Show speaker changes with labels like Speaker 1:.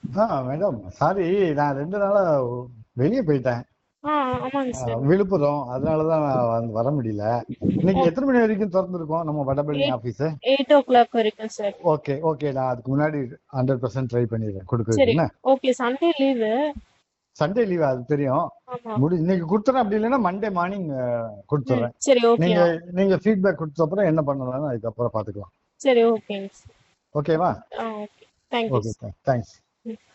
Speaker 1: ஆ madam sorry நான் ரெண்டு நாளா வெளியே போயிட்டேன்
Speaker 2: ஆ ஆமாங்க
Speaker 1: ஆ,
Speaker 2: சார்
Speaker 1: விழுப்புரம் அதனாலதான் நான் வந்து வர முடியல இன்னைக்கு எத்தனை மணி வரைக்கும் திறந்துருக்கோம் நம்ம Vadapalani office
Speaker 2: eight o'clock வரைக்கும் சார்
Speaker 1: ஓகே ஓகே நான் அதுக்கு முன்னாடி ஹண்ட்ரட் பர்சன்ட் ட்ரை பண்ணிடுறேன்
Speaker 2: சரி
Speaker 1: கொடுக்குறது என்ன
Speaker 2: okay Sunday leave
Speaker 1: Sunday leave அது தெரியும்
Speaker 2: ஆமா
Speaker 1: முடி இன்னைக்கு கொடுத்துறேன் அப்படி இல்லைன்னா மண்டே மார்னிங் கொடுத்துறேன்
Speaker 2: சரி ஓகே
Speaker 1: நீங்க நீங்க ஃபீட்பேக் கொடுத்த அப்புறம் என்ன பண்ணலாம்னு அதுக்கப்புறம் பாத்துக்கலாம்
Speaker 2: சரி ஓகேங்க சார்
Speaker 1: ஓகேவா
Speaker 2: ஆ ஓகே தேங்க்யூ
Speaker 1: ஓகே தேங்க்ஸ்